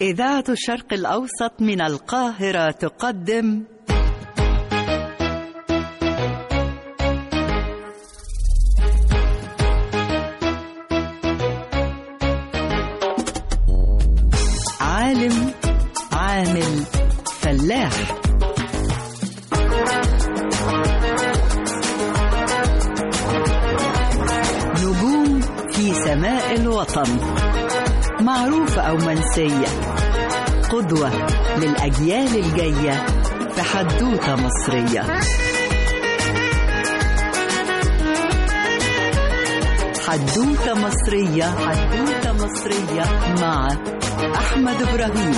إذاعة الشرق الأوسط من القاهرة تقدم عالم عامل فلاح نجوم في سماء الوطن معروفة أو منسية قدوة للأجيال الجاية في حدوتة مصرية حدوتة مصرية حدوتة مصرية مع أحمد إبراهيم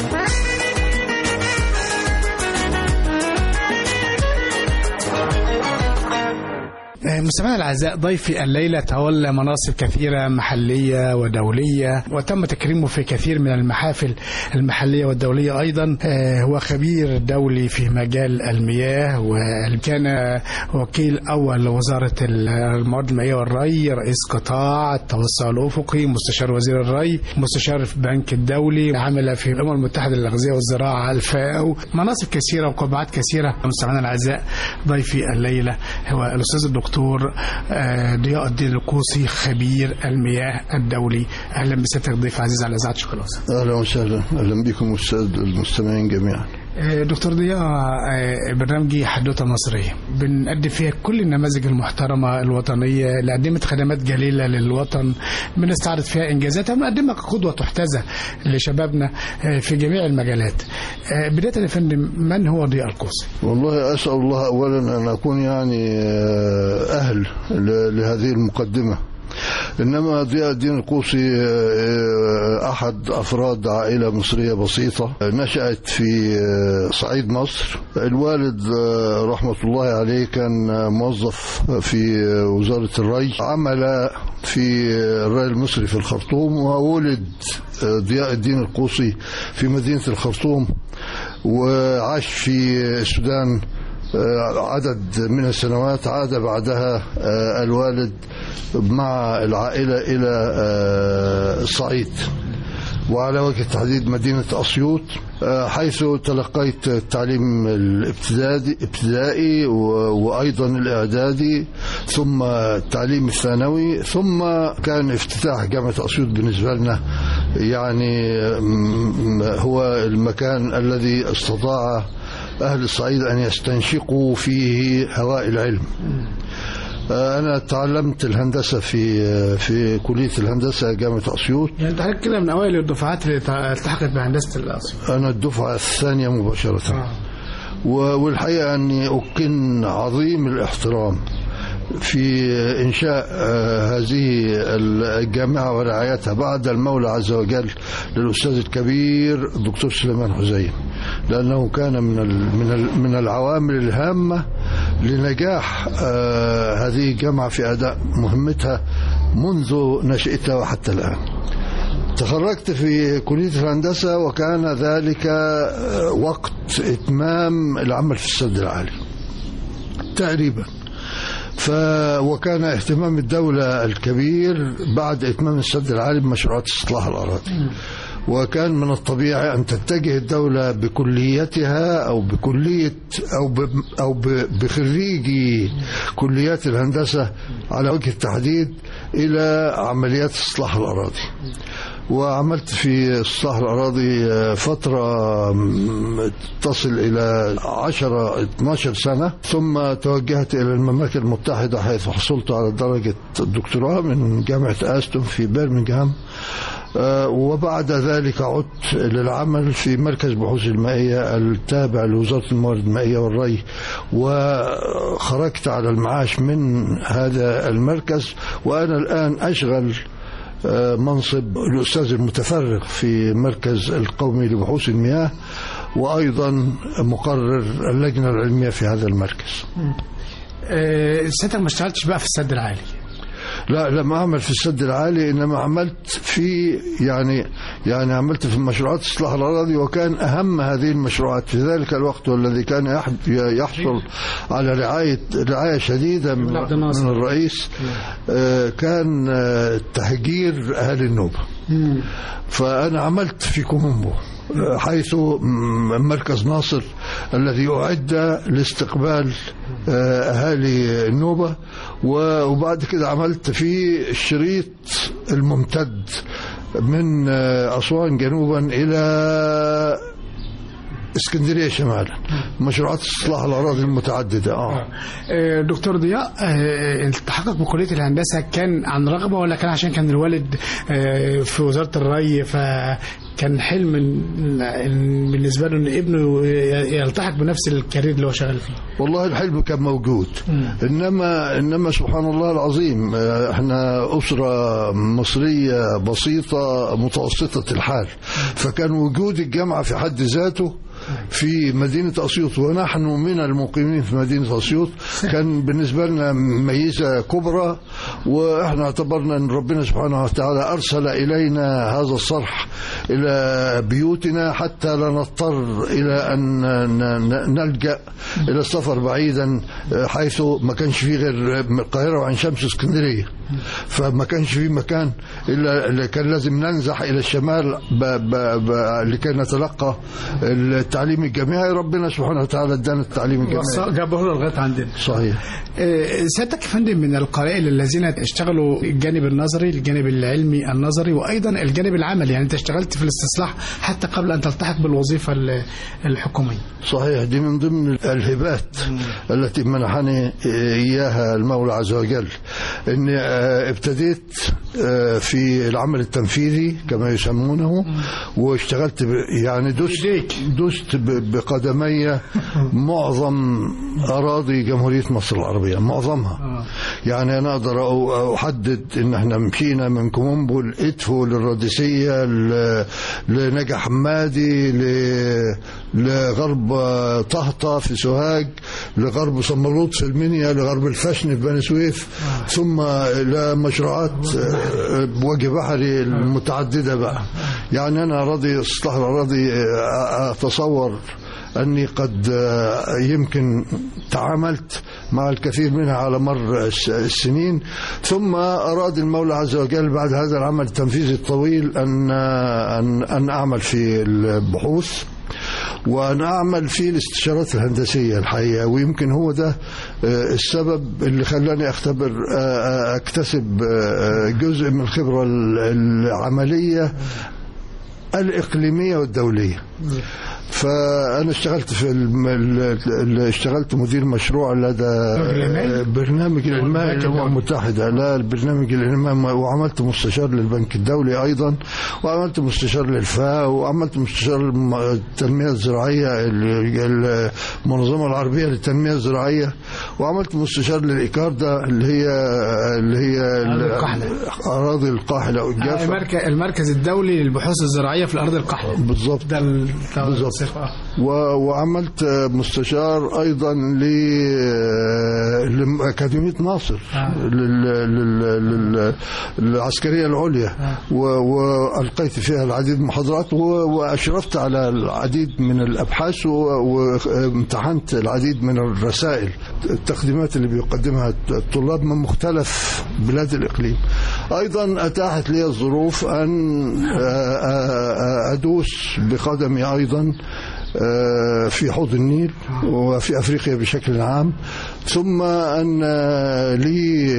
مستمعينا الاعزاء ضيفي الليله تولى مناصب كثيره محليه ودوليه وتم تكريمه في كثير من المحافل المحليه والدوليه ايضا هو خبير دولي في مجال المياه وكان وكيل اول لوزاره الموارد المائيه والري رئيس قطاع التوسع الافقي مستشار وزير الري مستشار في البنك الدولي عمل في الامم المتحده للاغذيه والزراعه الفاو مناصب كثيره وقبعات كثيره مستمعينا الاعزاء ضيفي الليله هو الاستاذ الدكتور الدكتور ضياء الدين القوسي خبير المياه الدولي اهلا بسيادتك ضيف عزيز على اذاعه شوكولاته اهلا وسهلا اهلا بكم والساده المستمعين جميعا دكتور ضياء برنامجي حدوته مصريه بنقدم فيها كل النماذج المحترمه الوطنيه اللي قدمت خدمات جليله للوطن بنستعرض فيها انجازاتها بنقدمها كقدوه تحتذى لشبابنا في جميع المجالات بدايه يا فندم من هو ضياء القوسي؟ والله اسال الله اولا ان اكون يعني اهل لهذه المقدمه انما ضياء الدين القوسي احد افراد عائله مصريه بسيطه نشات في صعيد مصر الوالد رحمه الله عليه كان موظف في وزاره الري عمل في الري المصري في الخرطوم وولد ضياء الدين القوسي في مدينه الخرطوم وعاش في السودان عدد من السنوات عاد بعدها الوالد مع العائلة إلى الصعيد وعلى وجه التحديد مدينة أسيوط حيث تلقيت التعليم الابتدائي وأيضا الإعدادي ثم التعليم الثانوي ثم كان افتتاح جامعة أسيوط بالنسبة لنا يعني هو المكان الذي استطاع أهل الصعيد أن يستنشقوا فيه هواء العلم أنا تعلمت الهندسة في في كلية الهندسة جامعة أسيوط يعني أنت حضرتك كده من أوائل الدفعات اللي التحقت بهندسة الأسيوط أنا الدفعة الثانية مباشرة آه. والحقيقة أني أكن عظيم الاحترام في إنشاء هذه الجامعة ورعايتها بعد المولى عز وجل للأستاذ الكبير الدكتور سليمان حزين لأنه كان من من من العوامل الهامة لنجاح هذه الجامعة في أداء مهمتها منذ نشأتها وحتى الآن تخرجت في كلية الهندسة وكان ذلك وقت إتمام العمل في السد العالي تقريبا ف وكان اهتمام الدولة الكبير بعد إتمام السد العالي بمشروعات استصلاح الأراضي وكان من الطبيعي أن تتجه الدولة بكليتها أو بكلية أو ب أو بخريجي كليات الهندسة على وجه التحديد إلى عمليات استصلاح الأراضي وعملت في استصلاح الأراضي فترة تصل إلى 10 12 سنة ثم توجهت إلى المملكة المتحدة حيث حصلت على درجة الدكتوراه من جامعة أستون في برمنغهام وبعد ذلك عدت للعمل في مركز بحوث المائية التابع لوزارة الموارد المائية والري وخرجت على المعاش من هذا المركز وأنا الآن أشغل منصب الأستاذ المتفرغ في مركز القومي لبحوث المياه وأيضا مقرر اللجنة العلمية في هذا المركز أه سيادتك ما اشتغلتش بقى في السد العالي لا لم اعمل في السد العالي انما عملت في يعني يعني عملت في مشروعات اصلاح الاراضي وكان اهم هذه المشروعات في ذلك الوقت والذي كان يحصل على رعايه رعايه شديده من, من الرئيس كان تهجير اهالي النوبه فانا عملت في كومومبو حيث مركز ناصر الذي أعد لاستقبال آه، أهالي النوبة وبعد كده عملت فيه الشريط الممتد من آه، أسوان جنوبا إلى اسكندريه شمالا مشروعات استصلاح الاراضي المتعدده اه آه، دكتور ضياء آه، التحقق بكليه الهندسه كان عن رغبه ولا كان عشان كان الوالد آه، في وزاره الري فكان حلم إن- إن بالنسبه له ان ابنه يلتحق بنفس الكارير اللي هو شغال فيه والله الحلم كان موجود انما انما سبحان الله العظيم آه، احنا اسره مصريه بسيطه متوسطه الحال فكان وجود الجامعه في حد ذاته في مدينة أسيوط ونحن من المقيمين في مدينة أسيوط كان بالنسبة لنا ميزة كبرى وإحنا اعتبرنا أن ربنا سبحانه وتعالى أرسل إلينا هذا الصرح إلى بيوتنا حتى لا نضطر إلى أن ن- ن- نلجأ إلى السفر بعيدا حيث ما كانش فيه غير القاهرة وعين شمس اسكندرية فما كانش فيه مكان إلا اللي كان لازم ننزح إلى الشمال ب ب ب لكي نتلقى التعليم الجامعي ربنا سبحانه وتعالى ادانا التعليم الجامعي جابه له لغايه عندنا صحيح آه، سيادتك يا فندم من القلائل الذين اشتغلوا الجانب النظري الجانب العلمي النظري وايضا الجانب العملي يعني انت اشتغلت في الاستصلاح حتى قبل ان تلتحق بالوظيفه ال- الحكوميه صحيح دي من ضمن الهبات التي منحني إياها المولى عز وجل أني آه، ابتديت آه، في العمل التنفيذي كما يسمونه واشتغلت ب- يعني دست بإيديك. دست ب- بقدمي معظم أراضي جمهورية مصر العربية معظمها يعني أنا أقدر أ- أحدد إن احنا مشينا من كومومبو لإدفو للراديسية ل- لنجا حمادي ل- لغرب طهطة في سوهاج لغرب صمالوط في المنيا لغرب الفشن في بني سويف ثم إلى مشروعات آه، بوجه بحري المتعددة بقى يعني أنا أراضي إصلاح الأراضي آه، أتصور أني قد آه، يمكن تعاملت مع الكثير منها على مر الس- السنين ثم أراد المولى عز وجل بعد هذا العمل التنفيذي الطويل أن أن أن أعمل في البحوث وأن أعمل في الاستشارات الهندسية الحقيقة ويمكن هو ده آه، السبب اللي خلاني أختبر آه، آه، أكتسب آه، جزء من الخبرة العملية الإقليمية والدولية فأنا اشتغلت في الم... ال- ال- اشتغلت مدير مشروع لدى برنامج؟ برنامج الإنماء البنك الأمم الدولي. المتحدة لا البرنامج الإنماء وعملت مستشار للبنك الدولي أيضا وعملت مستشار للفاء وعملت مستشار الم- التنمية الزراعية ال- ال- المنظمة العربية للتنمية الزراعية وعملت مستشار للإيكاردا اللي هي اللي هي أراضي القحلة. أراضي القاحلة آه، والجافة المركز المركز الدولي للبحوث الزراعيه في الارض القحله بالضبط ده ال- ده بالظبط. الصفة. آه. و- وعملت مستشار ايضا ل لاكاديميه ناصر آه. لل... لل... لل... للعسكريه العليا و... والقيت فيها العديد من المحاضرات و... واشرفت على العديد من الابحاث و... وامتحنت العديد من الرسائل التقديمات اللي بيقدمها الطلاب من مختلف بلاد الاقليم ايضا اتاحت لي الظروف ان آ- آ- آ- ادوس بقدمي ايضا آه، في حوض النيل وفي افريقيا بشكل عام ثم ان لي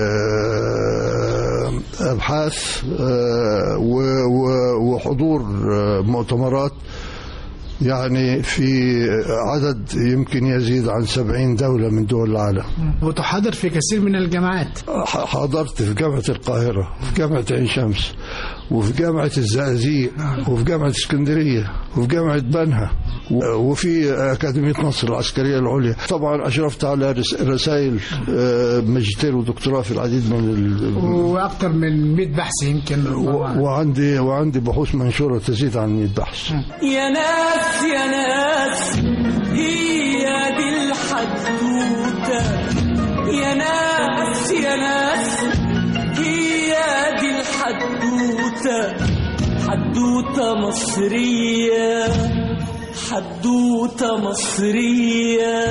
آه، ابحاث آه، و- و- وحضور آه، مؤتمرات يعني في عدد يمكن يزيد عن سبعين دولة من دول العالم وتحاضر في كثير من الجامعات ح- حضرت في جامعة القاهرة في جامعة عين شمس وفي جامعة الزقازيق وفي جامعة اسكندرية وفي جامعة بنها و- وفي أكاديمية مصر العسكرية العليا طبعا أشرفت على رس- رسائل آه، ماجستير ودكتوراه في العديد من ال... واكثر من 100 بحث يمكن و- وعندي وعندي بحوث منشورة تزيد عن 100 بحث يا ناس يا ناس هي دي الحدوتة يا ناس يا ناس هي دي الحدوتة حدوتة مصرية حدوتة مصرية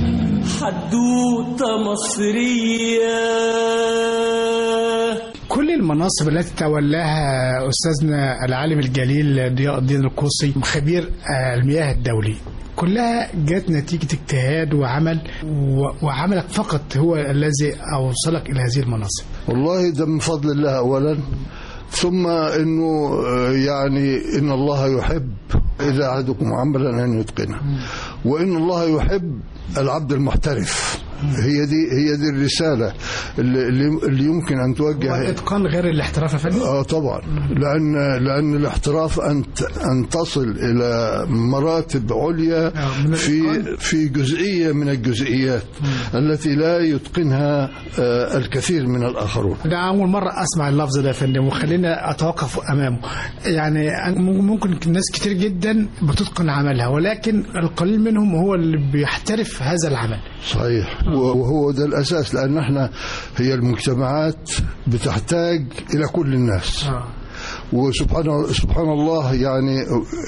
حدوتة مصرية كل المناصب التي تولاها أستاذنا العالم الجليل ضياء الدين القوسي خبير آه، المياه الدولي كلها جت نتيجة اجتهاد وعمل و- وعملك فقط هو الذي أوصلك إلى هذه المناصب والله ده من فضل الله أولا ثم أنه آه، يعني إن الله يحب إذا أحدكم عملا أن يتقنه وإن الله يحب العبد المحترف هي دي هي دي الرسالة اللي, اللي- اللي يمكن أن توجه والإتقان غير الاحتراف يا فندم اه طبعا لان لان الاحتراف ان ت- ان تصل الى مراتب عليا آه، من في الإتقان. في جزئيه من الجزئيات التي لا يتقنها آه، الكثير من الاخرون ده أول مرة أسمع اللفظ ده يا فندم وخلينا أتوقف أمامه يعني ممكن ناس كتير جدا بتتقن عملها ولكن القليل منهم هو اللي بيحترف هذا العمل صحيح وهو ده الاساس لان احنا هي المجتمعات بتحتاج الى كل الناس وسبحان سبحان الله يعني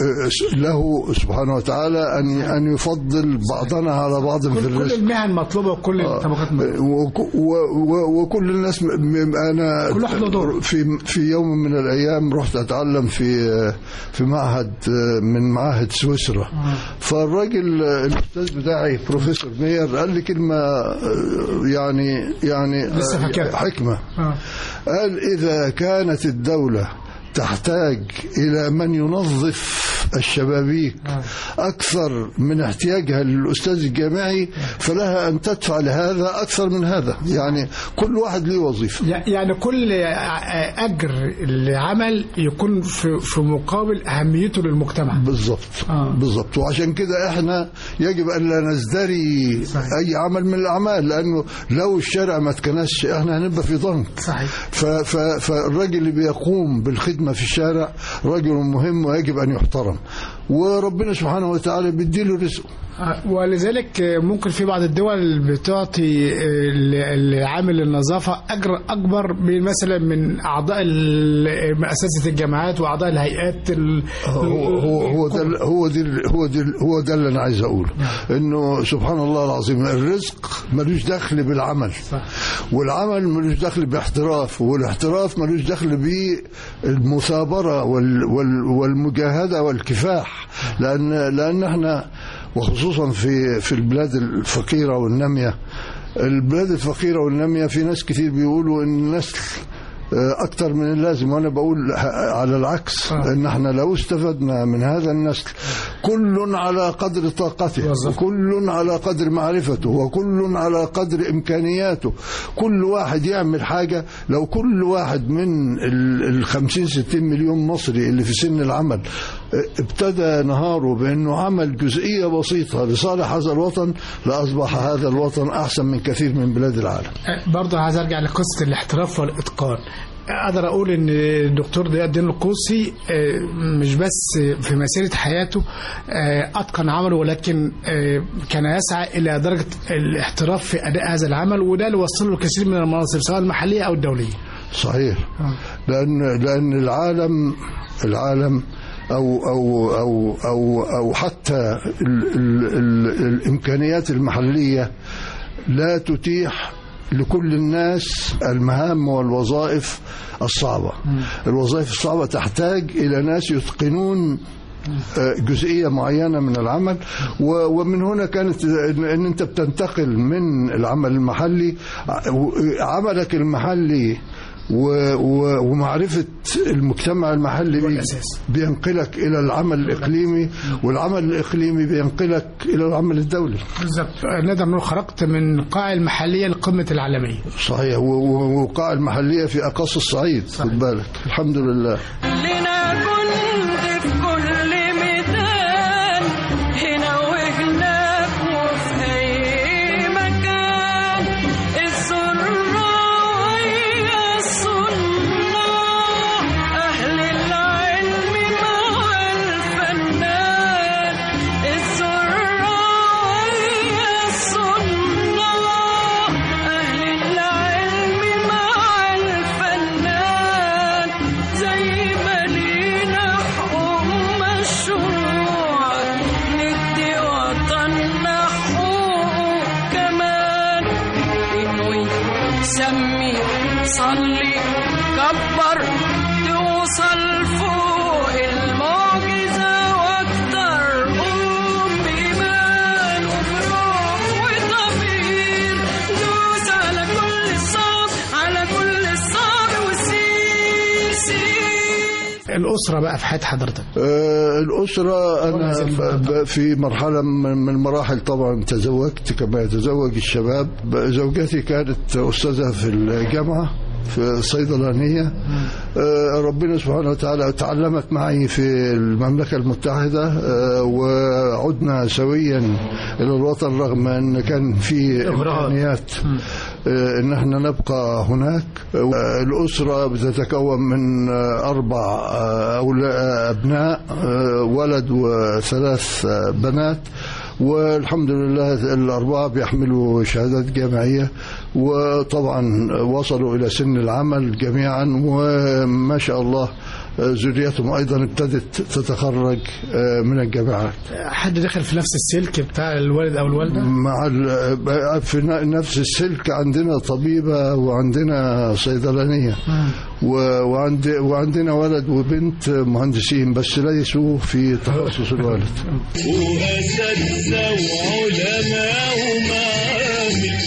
له سبحانه وتعالى ان ان يفضل بعضنا على بعض في كل, كل الرزق المهن مطلوبة وكل الطبقات مطلوبة وك- و- و- وكل الناس م- م- انا كل واحد له دور. في في يوم من الايام رحت اتعلم في في معهد من معاهد سويسرا فالراجل الاستاذ بتاعي بروفيسور مير قال لي كلمه يعني يعني لسه فاكرها. حكمه آه. قال إذا كانت الدولة تحتاج إلى من ينظف الشبابيك أكثر من احتياجها للأستاذ الجامعي فلها أن تدفع لهذا أكثر من هذا يعني كل واحد له وظيفة يعني كل أجر العمل يكون في, في مقابل أهميته للمجتمع بالضبط آه. بالضبط وعشان كده احنا يجب ان لا نزدري صحيح. اي عمل من الاعمال لانه لو الشارع ما اتكنسش احنا هنبقى في ضنك صحيح ف- ف- فالراجل اللي بيقوم بالخدمة في الشارع رجل مهم ويجب أن يحترم وربنا سبحانه وتعالى بيديله رزقه آه، ولذلك آه، ممكن في بعض الدول بتعطي آه، ل- لعامل النظافة أجر أكبر من مثلا من أعضاء ال- مؤسسة الجامعات وأعضاء الهيئات ال- هو هو هو ده ال- هو دي ال- هو دي ال- هو ده اللي انا عايز اقوله انه سبحان الله العظيم الرزق ملوش دخل بالعمل صح. والعمل ملوش دخل باحتراف والاحتراف ملوش دخل بالمثابره وال وال والمجاهده والكفاح لان لان احنا وخصوصا في في البلاد الفقيره والناميه البلاد الفقيره والناميه في ناس كتير بيقولوا ان النسل اكتر من اللازم وانا بقول على العكس آه. ان احنا لو استفدنا من هذا النسل كل على قدر طاقته بالظبط. وكل على قدر معرفته وكل على قدر امكانياته كل واحد يعمل حاجه لو كل واحد من ال 50 60 مليون مصري اللي في سن العمل اه، ابتدى نهاره بانه عمل جزئيه بسيطه لصالح هذا الوطن لاصبح هذا الوطن احسن من كثير من بلاد العالم آه، برضه عايز ارجع لقصه الاحتراف والاتقان اقدر اقول ان الدكتور ضياء الدين القوسي آه، مش بس في مسيره حياته آه، اتقن عمله ولكن آه، كان يسعى الى درجه الاحتراف في اداء هذا العمل وده اللي وصله الكثير من المناصب سواء المحليه او الدوليه صحيح لان لان العالم العالم او او او او او حتى ال ال ال الامكانيات المحليه لا تتيح لكل الناس المهام والوظائف الصعبه الوظائف الصعبه تحتاج الى ناس يتقنون آه، جزئية معينة من العمل و- ومن هنا كانت إن إن أنت بتنتقل من العمل المحلي ع- و- عملك المحلي و- و- ومعرفة المجتمع المحلي بي- الأساس. بينقلك إلى العمل الإقليمي والعمل الإقليمي بينقلك إلى العمل الدولي بالظبط نقدر نقول خرجت من قاع المحليه لقمه العالميه صحيح و- و- وقاع المحلية في أقاصي الصعيد خد بالك الحمد لله لنا جند في كل ميدان هنا وهناك وفي أي مكان الزراعية الصناع أهل العلم مع الفنان الزراعية الصناع أهل العلم مع الفنان زي ما لينا حقوق مشروع ندي وطننا حقوق كمان انوي سمي صلي كبر تقدر توصل فوق المعجزة واكتر قوم بإيمان وبروح وضمير دوس على كل الصعب على كل الصعب وسير سير الاسره بقى في حياه حضرتك آه، الأسرة أنا هذه المرحلة. ب- في مرحلة من من المراحل طبعا تزوجت كما يتزوج الشباب زوجتي كانت أستاذة في الجامعة في صيدلانية آه، ربنا سبحانه وتعالى تعلمت معي في المملكة المتحدة آه، وعدنا سويا إلى الوطن رغم أن كان في إمكانيات آه، ان احنا نبقى هناك آه، الاسره بتتكون من آه، اربع آه، أولا- ابناء آه، ولد وثلاث آه، بنات والحمد لله الأربعة بيحملوا شهادات جامعية وطبعا وصلوا إلى سن العمل جميعا وما شاء الله آه، ذريتهم أيضا ابتدت تتخرج آه، من الجامعات حد دخل في نفس السلك بتاع الوالد او الوالده مع ال- في ن- نفس السلك عندنا طبيبة وعندنا صيدلانية و- وعند وعندنا ولد وبنت مهندسين بس ليسوا في تخصص الوالد وأساتذة وعلماء ومعامل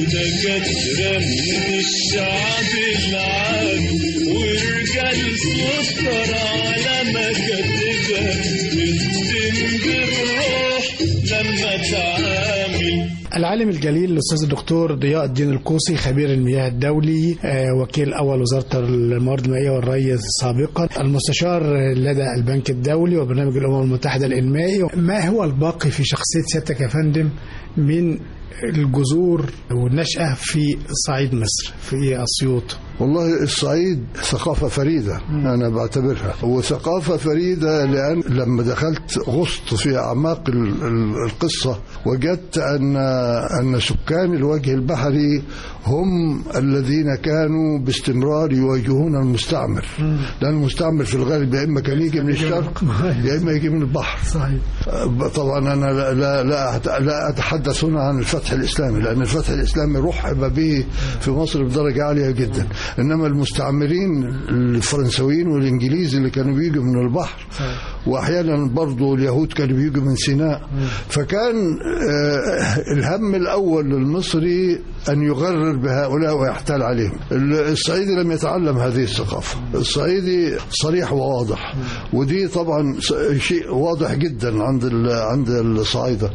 ودكاترة من الشعب العام ورجال سكر على مكاتبها بتخدم بالروح لما تعامل العالم الجليل الاستاذ الدكتور ضياء الدين القوسي خبير المياه الدولي آه، وكيل اول وزاره الموارد المائيه والري سابقا المستشار لدى البنك الدولي وبرنامج الامم المتحده الانمائي ما هو الباقي في شخصيه سيادتك يا فندم من الجذور والنشأة في صعيد مصر في أسيوط والله الصعيد ثقافة فريدة أنا بعتبرها وثقافة فريدة لأن لما دخلت غصت في أعماق ال- ال- القصة وجدت أن أن سكان الوجه البحري هم الذين كانوا باستمرار يواجهون المستعمر لأن المستعمر في الغالب يا إما كان يجي من الشرق يا إما يجي من البحر صحيح طبعا انا لا لا لا أت- لا اتحدث هنا عن الفتح الاسلامي لان الفتح الاسلامي رحب به في مصر بدرجه عاليه جدا انما المستعمرين الفرنسويين والانجليز اللي كانوا بيجوا من البحر واحيانا برضو اليهود كانوا بيجوا من سيناء فكان آه، الهم الاول للمصري ان يغرر بهؤلاء ويحتال عليهم الصعيدي لم يتعلم هذه الثقافه الصعيدي صريح وواضح ودي طبعا شيء واضح جدا عند ال- عند الصعايده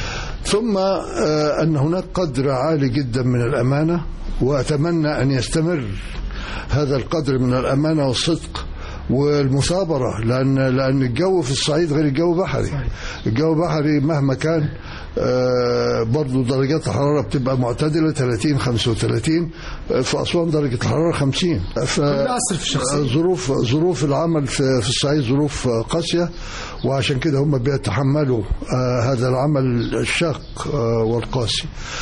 ثم آه، ان هناك قدر عالي جدا من الامانه واتمنى ان يستمر هذا القدر من الامانه والصدق والمثابره لان لان الجو في الصعيد غير الجو بحري الجو بحري مهما كان آه، برضو درجات الحراره بتبقى معتدله 30 35 آه، في اسوان درجه الحراره 50 ف أثر في الشخصية. ظروف ظروف العمل في في الصعيد ظروف آه، قاسيه وعشان كده هم بيتحملوا آه، هذا العمل الشاق آه، والقاسي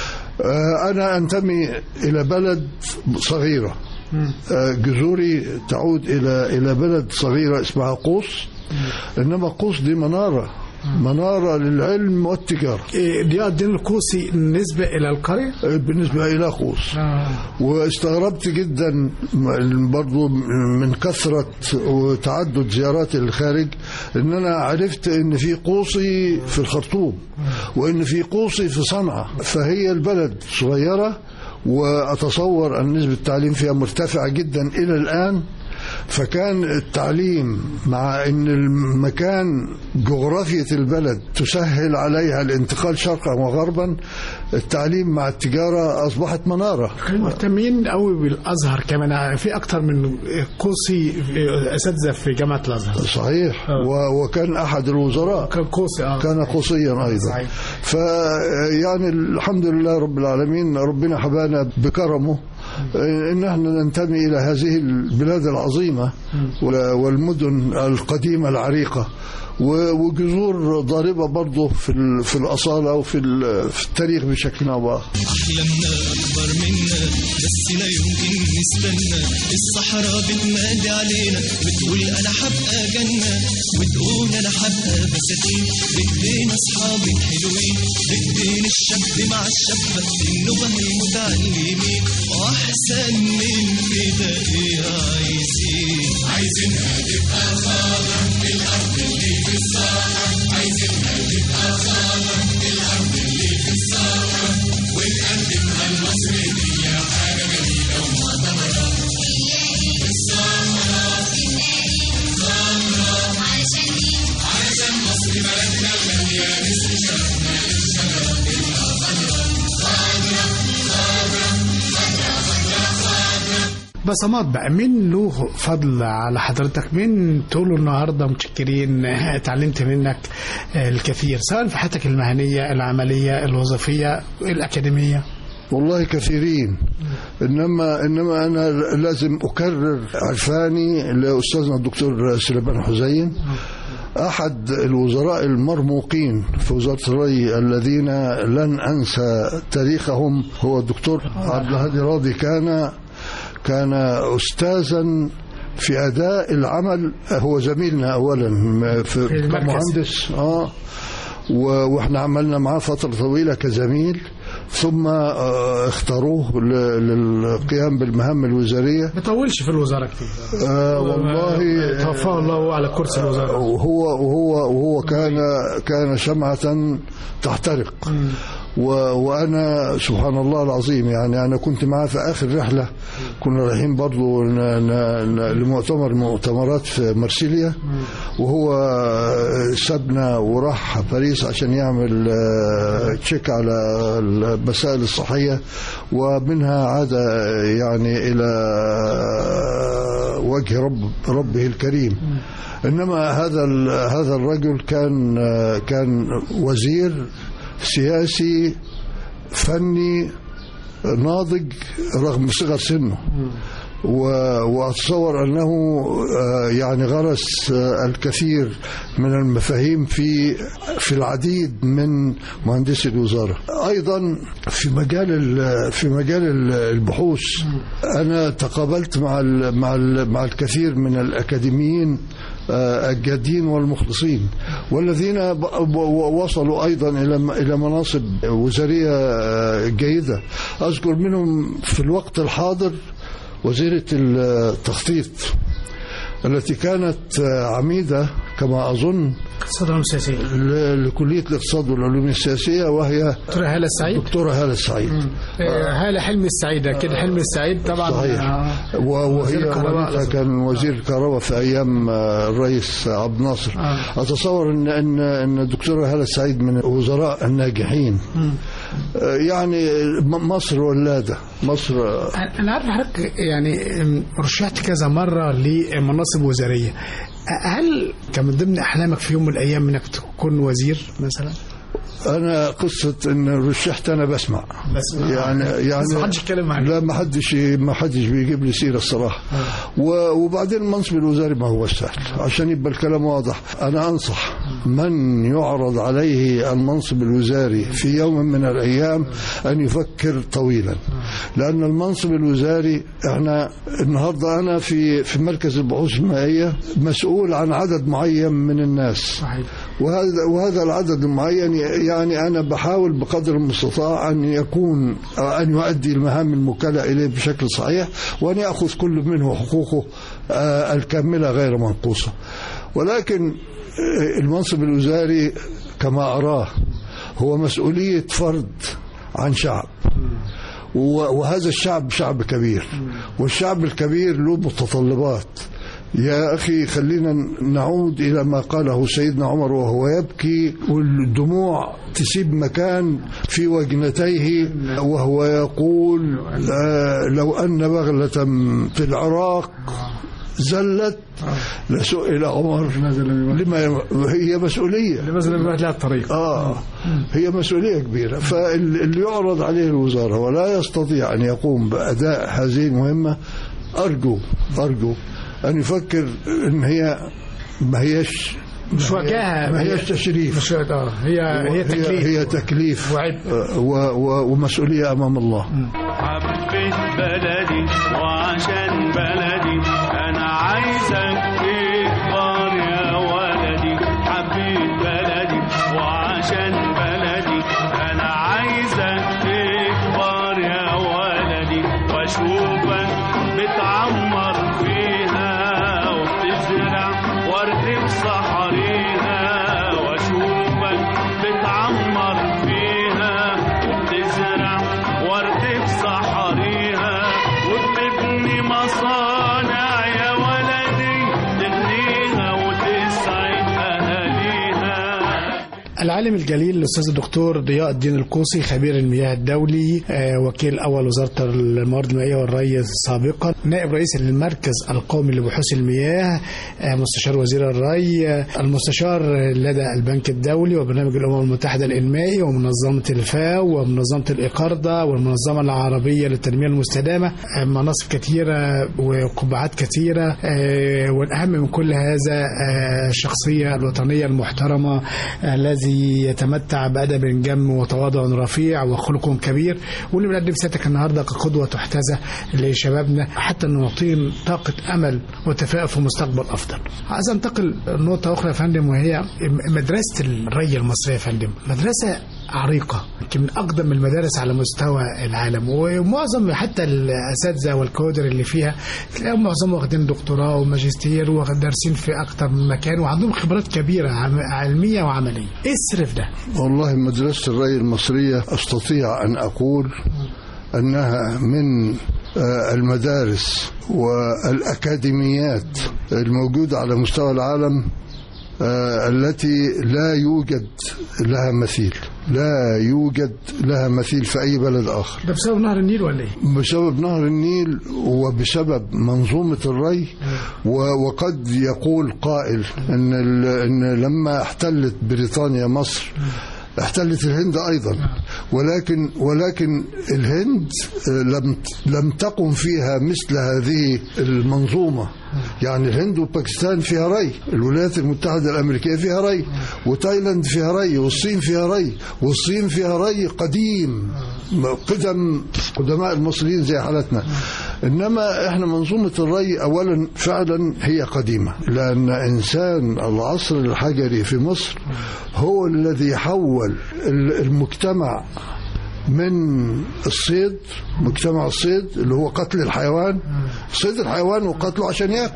آه، انا انتمي الى بلد صغيره آه، جذوري تعود الى الى بلد صغيره اسمها قوس انما قوس دي مناره مناره للعلم والتجاره إيه، ضياء الدين القوسي نسبة إلى القرية آه، بالنسبه الى قوس واستغربت جدا برضو من كثرة وتعدد زيارات الخارج ان انا عرفت ان في قوصي في الخرطوم وان في قوصي في صنعاء فهي البلد صغيرة واتصور ان نسبة التعليم فيها مرتفعة جدا الى الان فكان التعليم مع ان المكان جغرافية البلد تسهل عليها الانتقال شرقا وغربا التعليم مع التجارة اصبحت منارة كانوا مهتمين قوي بالازهر كمان في اكتر من قوسي اساتذه في جامعه الازهر صحيح و- وكان احد الوزراء كان قوسي اه كان قصيا ايضا صحيح. فيعني الحمد لله رب العالمين ربنا حبانا بكرمه ان احنا ننتمي الى هذه البلاد العظيمه وال- والمدن القديمه العريقه و- وجذور ضاربه برضه في ال- في الاصاله وفي ال- في التاريخ بشكل او باخر أحلامنا أكبر منا بس لا يمكن نستنى الصحراء بتنادي علينا بتقول انا حبقى جنة وتقول انا حبقى بساتين بايدين اصحابي الحلوين بايدين الشاب مع الشابة النبه المتعلمين واحسن من كده ايه عايزين عايزينها تبقى خضرا الارض اللي في الصحراء عايزينها تبقى خضرا الارض اللي في الصحراء ونقدمها لمصر دي حاجه جميله ومعتبره الصحراء الصحراء علشان علشان مصر بلدنا الغاليه نسر شرفنا للشجره تبقى خضرا خضرا خضرا خضرا خضرا خضرا بصمات بقى مين له فضل على حضرتك مين تقوله النهارده متشكرين اتعلمت منك الكثير سواء في حياتك المهنيه العمليه الوظيفيه الاكاديميه والله كثيرين انما انما انا لازم اكرر عرفاني لاستاذنا الدكتور سليمان حسين احد الوزراء المرموقين في وزاره الري الذين لن انسى تاريخهم هو الدكتور عبد الهادي راضي كان كان استاذا في اداء العمل هو زميلنا اولا في في المركز. مهندس اه و- واحنا عملنا معاه فتره طويله كزميل ثم آه، اختاروه ل- للقيام بالمهام الوزاريه ما طولش في الوزاره كتير آه والله توفاه الله على كرسي الوزاره وهو وهو وهو كان كان شمعة تحترق و وانا سبحان الله العظيم يعني انا كنت معاه في اخر رحله كنا رايحين برضو ن- ن- ن- لمؤتمر مؤتمرات في مرسيليا وهو سابنا وراح باريس عشان يعمل آه، تشيك على المسائل الصحيه ومنها عاد يعني الى وجه رب ربه الكريم انما هذا ال- هذا الرجل كان كان وزير سياسي فني ناضج رغم صغر سنه و- واتصور انه آه، يعني غرس آه، الكثير من المفاهيم في في العديد من مهندسي الوزاره ايضا في مجال ال- في مجال ال- البحوث انا تقابلت مع ال- مع ال- مع الكثير من الاكاديميين آه، الجادين والمخلصين والذين ب- ب- وصلوا ايضا الى م- الى مناصب وزاريه آه، جيده اذكر منهم في الوقت الحاضر وزيره التخطيط التي كانت آه، عميده كما اظن صدر السياسيه ل- لكليه الاقتصاد والعلوم السياسيه وهي دكتوره هاله السعيد دكتوره هاله السعيد آه، هاله حلمي السعيد اكيد حلمي السعيد طبعا صحيح آه، و- وهي وزير الكهرباء. والدها كان وزير الكهرباء في ايام آه، الرئيس عبد الناصر آه. اتصور ان ان ان الدكتوره هاله السعيد من الوزراء الناجحين آه، يعني م- مصر ولاده مصر آه، انا عارف حضرتك يعني أم، رشحت كذا مره لمناصب وزاريه هل كان من ضمن احلامك في يوم من الايام انك تكون وزير مثلا؟ انا قصه ان رشحت انا بسمع بس يعني يعني بس ما حدش يتكلم معاك. لا ما حدش ما حدش بيجيب لي سيره الصراحه و- وبعدين المنصب الوزاري ما هو سهل عشان يبقى الكلام واضح انا انصح من يعرض عليه المنصب الوزاري في يوم من الايام ان يفكر طويلا لان المنصب الوزاري احنا النهارده انا في في مركز البحوث المائيه مسؤول عن عدد معين من الناس صحيح وهذا وهذا العدد المعين يعني انا بحاول بقدر المستطاع ان يكون ان يؤدي المهام الموكله اليه بشكل صحيح وان ياخذ كل منه حقوقه آه، الكامله غير منقوصه ولكن آه، المنصب الوزاري كما اراه هو مسؤوليه فرد عن شعب و- وهذا الشعب شعب كبير والشعب الكبير له متطلبات يا أخي خلينا نعود إلى ما قاله سيدنا عمر وهو يبكي والدموع تسيب مكان في وجنتيه وهو يقول آه لو أن بغلة في العراق زلت لسئل عمر لما هي مسؤولية مثلا بيبقى لها الطريق آه هي مسؤولية كبيرة فاللي يعرض عليه الوزارة ولا يستطيع أن يقوم بأداء هذه المهمة أرجو أرجو أن يفكر أن هي ما هيش مش وجاهه ما هيش تشريف مش اه هي هي تكليف هي تكليف وعبء. آه، و و ومسؤولية أمام الله حبيت حبيت بلدي وعشان بلدي انا عايزك تكبر يا ولدي حبيت بلدي وعشان بلدي انا عايزك تكبر يا ولدي واشوفك بتعمر فيها وبتزرع ورد بصحريها واشوفك بتعمر فيها وبتزرع ورد بصحريها وبتبني مصانع يا ولدي تغنيها وتسعد اهاليها العالم الجليل الاستاذ الدكتور ضياء الدين القوسي خبير المياه الدولي آه، وكيل اول وزاره الموارد المائيه والري سابقا نائب رئيس المركز القومي لبحوث المياه آه، مستشار وزير الري آه، المستشار لدى البنك الدولي وبرنامج الامم المتحده الانمائي ومنظمه الفاو ومنظمه الاقارده والمنظمه العربيه للتنميه المستدامه آه، مناصب كثيره وقبعات كثيره آه، والاهم من كل هذا آه، الشخصيه الوطنيه المحترمه الذي يتمتع بأدب جم وتواضع رفيع وخلق كبير واللي بنقدم سيادتك النهارده كقدوة تحتذى لشبابنا حتى أن نعطيهم طاقة أمل وتفاؤل في مستقبل أفضل. عايز أنتقل نقطة أخرى يا فندم وهي مدرسة الري المصرية يا فندم مدرسة عريقة يمكن من أقدم المدارس على مستوى العالم ومعظم حتى الأساتذة والكوادر اللي فيها تلاقيهم معظمهم واخدين دكتوراه وماجستير ودارسين في أكتر من مكان وعندهم خبرات كبيرة عم- علمية وعملية. إيه السر في ده؟ والله مدرسة الري المصرية أستطيع أن أقول أنها من آه، المدارس والأكاديميات الموجودة على مستوى العالم آه، التي لا يوجد لها مثيل لا يوجد لها مثيل في أي بلد آخر ده بسبب نهر النيل ولا إيه؟ بسبب نهر النيل وبسبب منظومة الري و- وقد يقول قائل ان ال- ان لما احتلت بريطانيا مصر احتلت الهند ايضا ولكن ولكن الهند آه، لم لم تقم فيها مثل هذه المنظومه يعني الهند وباكستان فيها ري الولايات المتحده الامريكيه فيها ري وتايلاند فيها ري والصين فيها ري والصين فيها ري قديم قدم قدماء المصريين زي حالتنا انما احنا منظومه الري اولا فعلا هي قديمه لان انسان العصر الحجري في مصر هو الذي حول ال- المجتمع من الصيد مجتمع الصيد اللي هو قتل الحيوان صيد الحيوان وقتله عشان ياكل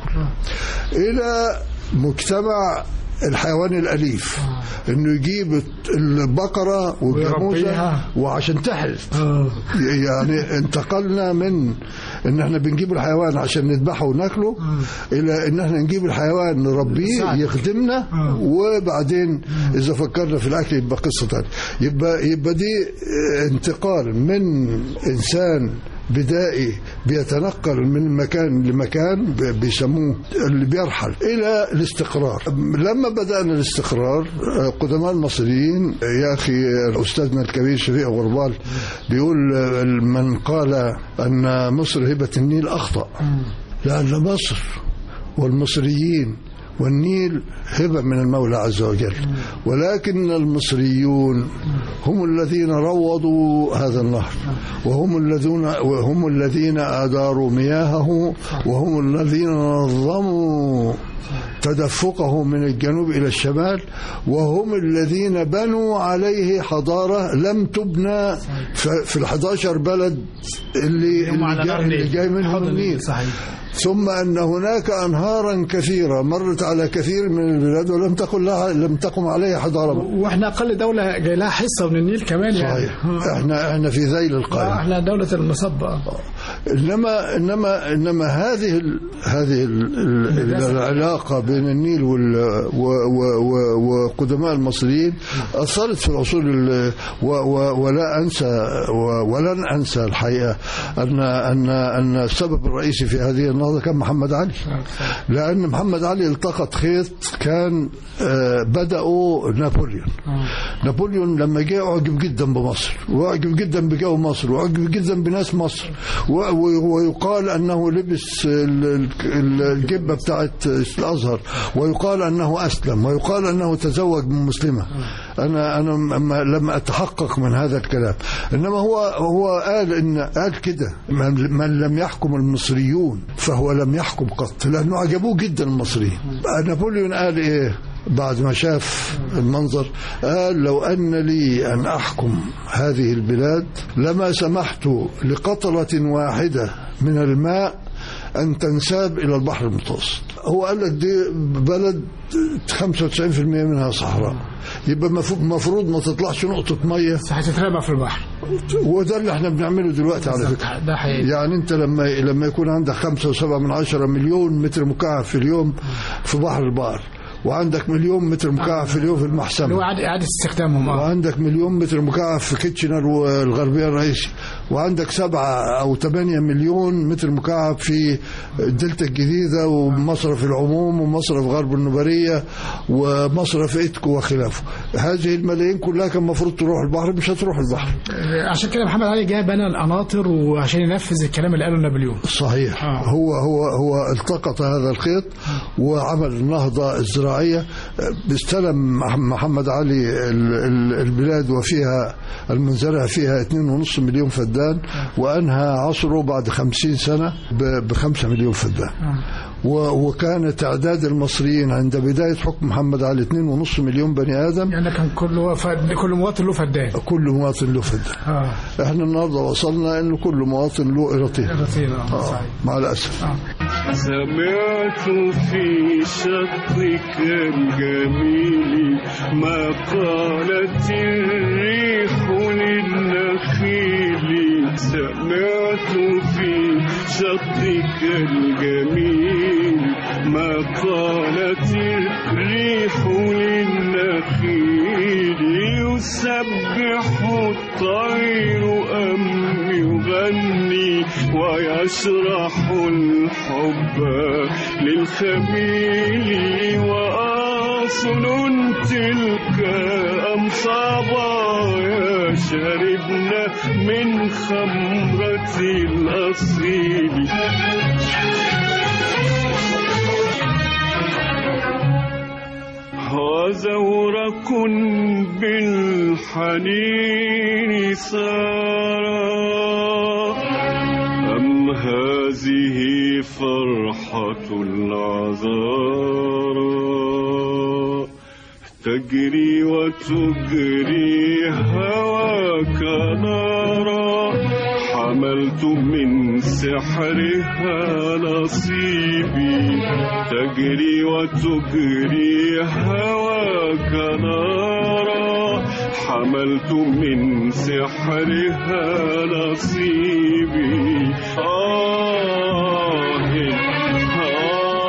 الى مجتمع الحيوان الاليف انه يجيب البقره والجاموسه ويربيها. وعشان تحلف آه. يعني انتقلنا من ان احنا بنجيب الحيوان عشان نذبحه وناكله الى ان احنا نجيب الحيوان نربيه يساعد. يخدمنا آه. وبعدين اذا فكرنا في الاكل يبقى قصه ثانيه يبقى يبقى دي اه، انتقال من انسان بدائي بيتنقل من مكان لمكان ب- بيسموه اللي بيرحل الى الاستقرار لما بدانا الاستقرار اه، قدماء المصريين يا اخي استاذنا الكبير شفيق غربال بيقول اه، من قال ان مصر هبه النيل اخطا لان مصر والمصريين والنيل هبة من المولى عز وجل ولكن المصريون هم الذين روضوا هذا النهر وهم الذين وهم الذين أداروا مياهه وهم الذين نظموا تدفقه من الجنوب إلى الشمال وهم الذين بنوا عليه حضارة لم تبنى في- في الحداشر بلد اللي, هم على اللي, نهر جاي, اللي النيل. جاي منهم حوض النيل، النيل صحيح. ثم ان هناك انهارا كثيره مرت على كثير من البلاد ولم تقل لها لم تقم عليها حضاره واحنا اقل دوله جاي لها حصه من النيل كمان يعني صحيح احنا احنا في ذيل آه، القائمه احنا دوله المصبه انما انما انما هذه ال هذه ال ال العلاقه بين النيل وال و و و وقدماء المصريين اثرت في العصور ال- و و ولا انسى و ولن انسى الحقيقه ان ان ان السبب الرئيسي في هذه النهضه كان محمد علي لان محمد علي التقط خيط كان آه، بداوا نابليون نابليون لما جه اعجب جدا بمصر واعجب جدا بجو مصر واعجب جدا بناس مصر و- و- ويقال انه لبس ال- ال- الجبه بتاعت الازهر ويقال انه اسلم ويقال انه تزوج من مسلمه انا انا م- لم اتحقق من هذا الكلام انما هو هو قال ان قال كده من, من لم يحكم المصريون فهو لم يحكم قط لانه عجبوه جدا المصريين نابليون قال ايه بعد ما شاف المنظر قال لو أن لي أن أحكم هذه البلاد لما سمحت لقطرة واحدة من الماء أن تنساب إلى البحر المتوسط هو قال لك دي بلد 95% منها صحراء يبقى مفروض مفروض ما تطلعش نقطة مية هتترمى في البحر وده اللي احنا بنعمله دلوقتي على فكرة ده حقيقي يعني انت لما لما يكون عندك خمسة وسبعة من عشرة مليون متر مكعب في اليوم في بحر البحر وعندك مليون متر مكعب في اليوم في اللي هو المحسمة إعادة إعادة استخدامهم اه وعندك مليون متر مكعب في كيتشنر والغربية الرئيسي وعندك سبعة أو ثمانية مليون متر مكعب في الدلتا الجديدة ومصرف العموم ومصرف غرب النبرية ومصرف إتكو وخلافه هذه الملايين كلها كان المفروض تروح البحر مش هتروح البحر عشان كده محمد علي جه بنى القناطر وعشان ينفذ الكلام اللي قاله نابليون صحيح آه. هو هو هو التقط هذا الخيط وعمل النهضة الزراعية استلم محمد علي ال- ال- البلاد وفيها المنزرع فيها 2.5 مليون فدان وأنهى عصره بعد 50 سنة ب 5 مليون فدان و- وكان تعداد المصريين عند بداية حكم محمد علي 2.5 مليون بني آدم يعني كان كل فد... كل مواطن له فدان كل مواطن له فدان اه احنا النهارده وصلنا ان كل مواطن له قراطين قراطين، اه آه، صحيح مع الاسف سمعت في شطك الجميل ما قالت الريح للنخيل سمعت في شطك الجميل ما قالت الريح للنخيل يسبح الطير أم يغني ويشرح الحب للخميل وأصل تلك أم صبايا شربنا من خمرة الأصيل وزورق بالحنين سارا أم هذه فرحة العذارى تجري وتجري هواك نارا حملت من سحرها نصيبي تجري وتجري هواك نارا حملت من سحرها نصيبي آه آه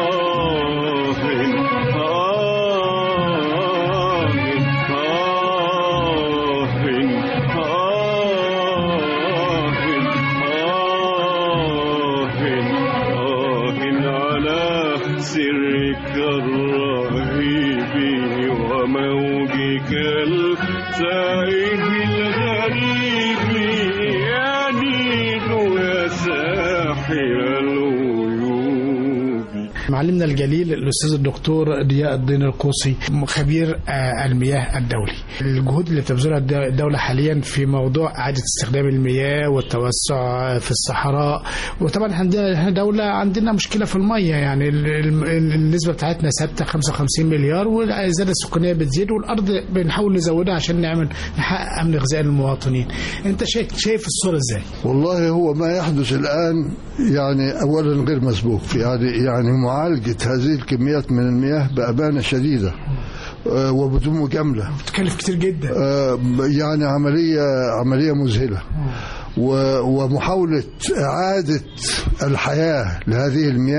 على سرك الرهيب وموجك التائب الغريب يا نيل يا ساحر الغيوب معلمنا الجليل الاستاذ الدكتور ضياء الدين القوسي خبير آه، المياه الدولي الجهود اللي بتبذلها الد- الدوله حاليا في موضوع اعاده استخدام المياه والتوسع في الصحراء وطبعا احنا عندنا إحنا دوله عندنا مشكله في الميه يعني ال- ال- النسبه بتاعتنا ثابته 55 مليار والزياده السكانيه بتزيد والارض بنحاول نزودها عشان نعمل نحقق امن غذائي للمواطنين انت شايف شايف الصوره ازاي والله هو ما يحدث الآن يعني أولا غير مسبوق يعني يعني معالجة هذه الكميات من المياه بأمانة شديدة آه، وبدون مجاملة بتكلف كتير جدا آه، يعني عملية عملية مذهلة و- ومحاولة إعادة الحياة لهذه المياه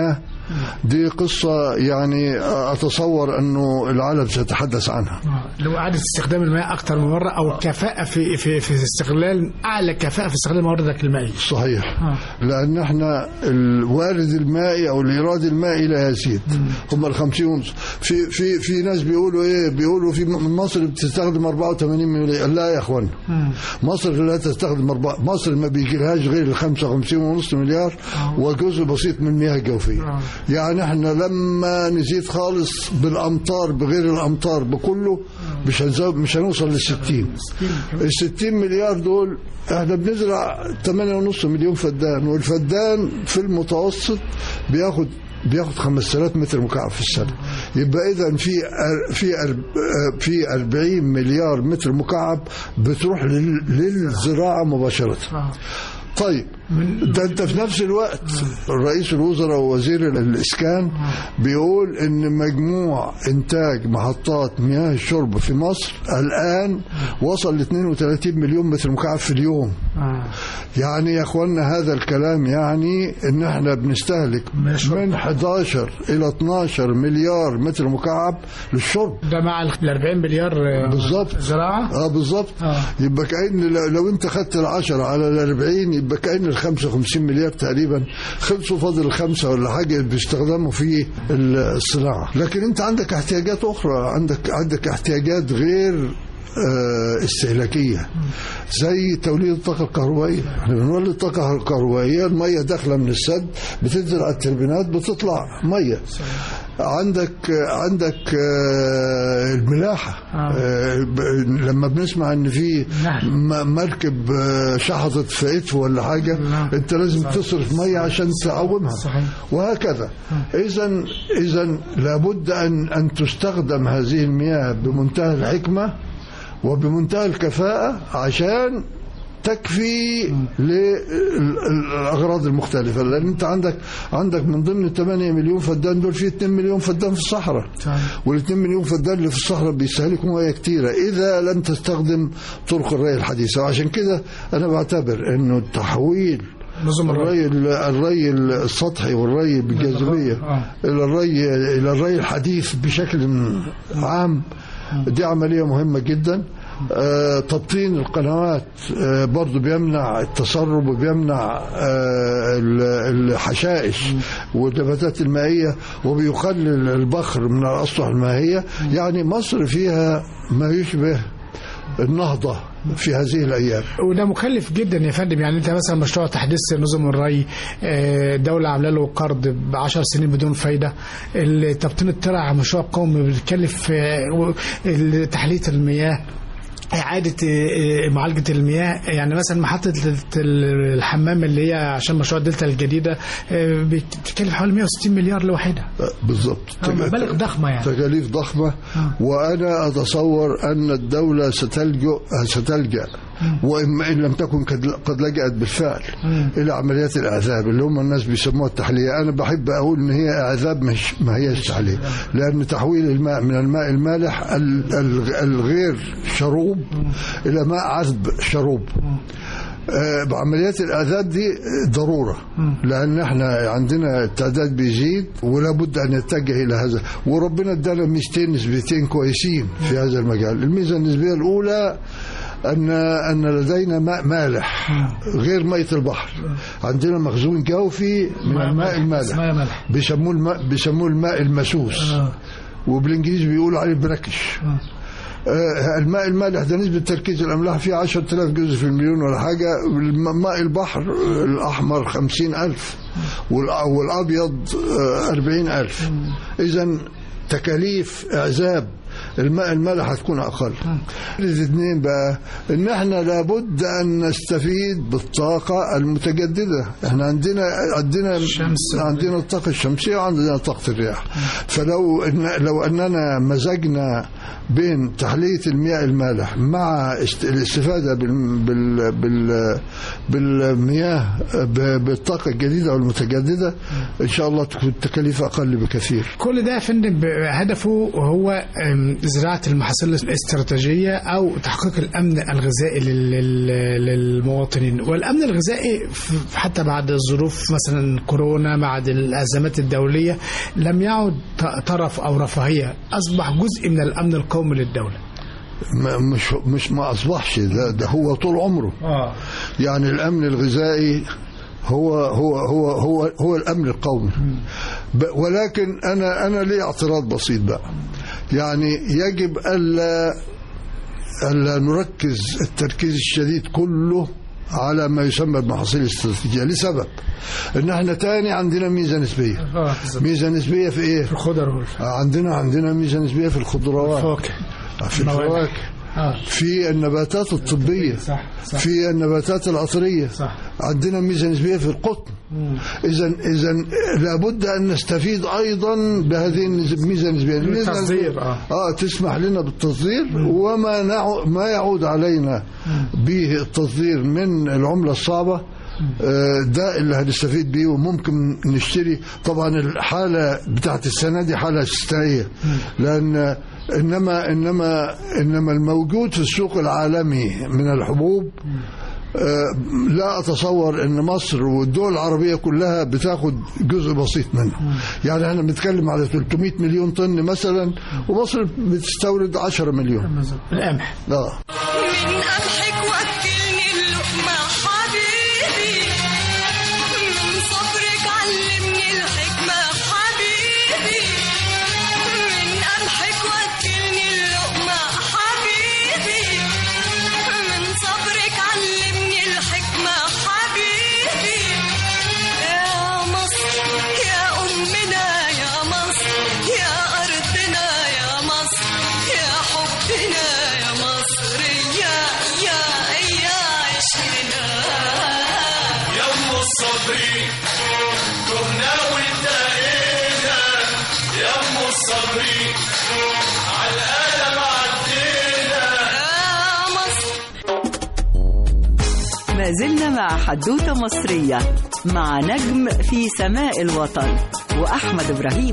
دي قصة يعني أتصور أنه العالم سيتحدث عنها آه، لو إعادة استخدام الماء أكثر من مرة أو كفاءة في في في استغلال أعلى كفاءة في استغلال مواردك المائية صحيح لأن احنا الوارد المائي أو الإيراد المائي لا يزيد هم ال 50 ونص في في في ناس بيقولوا إيه بيقولوا في م- مصر بتستخدم 84 مليار لا يا إخوان مصر لا تستخدم أربعة مصر ما بيجيلهاش غير ال 55 ونص مليار وجزء بسيط من المياه الجوفية يعني احنا لما نزيد خالص بالأمطار بغير الأمطار بكله مش هنزود مش هنوصل لل 60 ال 60 مليار دول احنا بنزرع 8.5 مليون فدان والفدان في المتوسط بياخد بياخد 5000 متر مكعب في السنه يبقى اذا في أر- في أر- في 40 مليار متر مكعب بتروح لل- للزراعه مباشره طيب ده انت في نفس الوقت رئيس الوزراء ووزير الاسكان بيقول ان مجموع انتاج محطات مياه الشرب في مصر الان وصل ل 32 مليون متر مكعب في اليوم يعني يا اخوانا هذا الكلام يعني ان احنا بنستهلك من 11 الى 12 مليار متر مكعب للشرب ده مع ال 40 مليار آه، بالظبط. زراعة اه بالظبط آه. يبقى كأن لو- لو انت خدت العشرة على الأربعين يبقى كأن ال 55 مليار تقريبا خلصوا فاضل الخمسة ولا حاجة بيستخدموا في الصناعة لكن انت عندك احتياجات أخرى عندك عندك احتياجات غير آه، استهلاكية زي توليد الطاقة الكهربائية احنا بنولد الطاقة الكهربائية المية داخلة من السد بتنزل على التربينات بتطلع مية عندك عندك آه، الملاحة آه، ب- لما بنسمع ان في نعم. م- مركب آه، شحطت في ادفو ولا حاجة نعم. انت لازم تصرف مية عشان تعومها صحيح. وهكذا اذا اذا لابد ان ان تستخدم هذه المياه بمنتهى الحكمة وبمنتهى الكفاءة عشان تكفي للاغراض المختلفه لان انت عندك عندك من ضمن 8 مليون فدان دول في 2 مليون فدان في الصحراء صحيح. وال 2 مليون فدان اللي في الصحراء بيستهلكوا ميه كتيره اذا لم تستخدم طرق الري الحديثه وعشان كده انا بعتبر انه تحويل نظم الري الري الري السطحي والري بالجاذبيه آه. الى الري الى الري الحديث بشكل عام دي عمليه مهمه جدا آه، تبطين القنوات آه، برضو بيمنع التسرب وبيمنع آه، ال- الحشائش والنباتات المائية وبيقلل البخر من الأسطح المائية يعني مصر فيها ما يشبه النهضة في هذه الأيام وده مكلف جدا يا فندم يعني انت مثلا مشروع تحديث نظم الري آه، دولة عامله له قرض ب 10 سنين بدون فايدة تبطين الترع مشروع قومي بيكلف آه، و- ال- تحلية المياه إعادة آه، آه، معالجة المياه يعني مثلا محطة ال- الحمام اللي هي عشان مشروع الدلتا الجديدة آه، بتكلف حوالي 160 مليار لوحدها آه، بالضبط آه، مبالغ ضخمة يعني تكاليف ضخمة وأنا أتصور أن الدولة ستلجأ ستلجأ وإن إن لم تكن قد قد لجأت بالفعل إلى عمليات الإعذاب اللي هم الناس بيسموها التحلية أنا بحب أقول إن هي إعذاب مش ما هيش تحلية لأن تحويل الماء من الماء المالح ال- ال- الغير شروب إلى ماء عذب شروب آه، بعمليات الاعداد دي ضروره لان احنا عندنا التعداد بيزيد ولا بد ان نتجه الى هذا وربنا ادانا ميزتين نسبتين كويسين في هذا المجال الميزه النسبيه الاولى ان ان لدينا ماء مالح غير ميه البحر عندنا مخزون جوفي من الماء المالح مياه مالح بيسموه الماء بيسموه الماء المسوس وبالانجليزي بيقولوا عليه بركش آه، الماء المالح ده نسبة تركيز الأملاح فيه 10000 جزء في المليون ولا حاجة الم- ماء البحر آه، الأحمر 50000 والأ- والأبيض آه، 40000 إذا تكاليف إعزاب الماء المالح هتكون أقل الاثنين بقى إن إحنا لابد أن نستفيد بالطاقة المتجددة إحنا عندنا عندنا الشمس. عندنا الطاقة الشمسية وعندنا طاقة الرياح فلو إن لو أننا مزجنا بين تحلية المياه المالح مع است- الاستفادة بال بال بال بالمياه ب- بالطاقة الجديدة والمتجددة إن شاء الله تكون التكاليف أقل بكثير كل ده يا فندم ب- هدفه هو أم، آم، زراعة المحاصيل الاستراتيجية أو تحقيق الأمن الغذائي لل- لل- للمواطنين والأمن الغذائي ف- حتى بعد الظروف مثلا كورونا بعد الأزمات الدولية لم يعد ط- طرف أو رفاهية أصبح جزء من الأمن القومي للدولة ما- مش مش ما اصبحش ده, ده هو طول عمره آه. يعني الامن الغذائي هو هو هو هو هو الامن القومي ب- ولكن انا انا لي اعتراض بسيط بقى يعني يجب الا الا نركز التركيز الشديد كله على ما يسمى المحاصيل الاستراتيجيه لسبب ان احنا تاني عندنا ميزه نسبيه آه بالظبط. ميزه نسبيه في ايه الخضر والفواكه عندنا عندنا ميزه نسبيه في الخضروات في المواد. الفواكه آه. في النباتات الطبيه صح صح في النباتات العطريه صح عندنا ميزه نسبيه في القطن اذا اذا لابد ان نستفيد ايضا بهذه النز- الميزه النسبيه التصدير، آه. اه تسمح لنا بالتصدير وما نعو ما يعود علينا به التصدير من العمله الصعبه آه، ده اللي هنستفيد بيه وممكن نشتري طبعا الحاله بتاعت السنه دي حاله استثنائيه لان انما انما انما الموجود في السوق العالمي من الحبوب آه، لا اتصور ان مصر والدول العربيه كلها بتاخد جزء بسيط منه يعني احنا بنتكلم على 300 مليون طن مثلا ومصر بتستورد 10 مليون القمح اه من قمحك وكلني اللقمة حبيبي من صبرك علمني الحكمة حبيبي من قمحك وكلني اللقمة حبيبي من صبرك علمني الحكمة حبيبي يا مصر يا أمنا يا مصر يا أرضنا يا مصر يا حبنا يا مصر يا يا يا عشقنا يا ام الصبري تهنا وانتهينا يا ام الصبري على القلم عدينا يا مصر ما زلنا مع حدوتة مصرية مع نجم في سماء الوطن وأحمد إبراهيم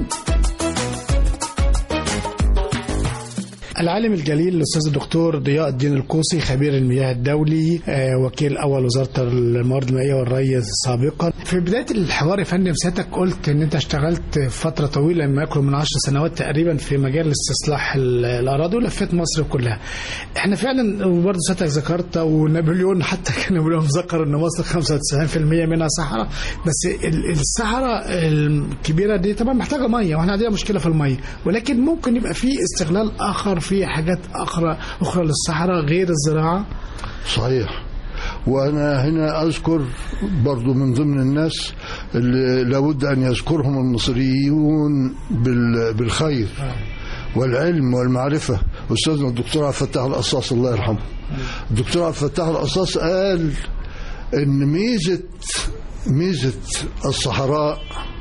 العالم الجليل الاستاذ الدكتور ضياء الدين القوسي خبير المياه الدولي آه، وكيل اول وزاره الموارد المائيه والري سابقا في بدايه الحوار يا فندم سيادتك قلت ان انت اشتغلت فتره طويله ما يقرب من 10 سنوات تقريبا في مجال استصلاح ال- الاراضي ولفيت مصر كلها احنا فعلا وبرضه سيادتك ذكرت ونابليون حتى كان نابليون ذكر ان مصر 95% منها صحراء بس ال- الصحراء الكبيره دي طبعا محتاجه ميه واحنا عندنا مشكله في الميه ولكن ممكن يبقى في استغلال اخر في حاجات اخرى اخرى للصحراء غير الزراعه صحيح وانا هنا اذكر برضو من ضمن الناس اللي لابد ان يذكرهم المصريون بال- بالخير والعلم والمعرفه استاذنا الدكتور عبد الفتاح القصاص الله يرحمه الدكتور عبد الفتاح القصاص قال ان ميزه ميزه الصحراء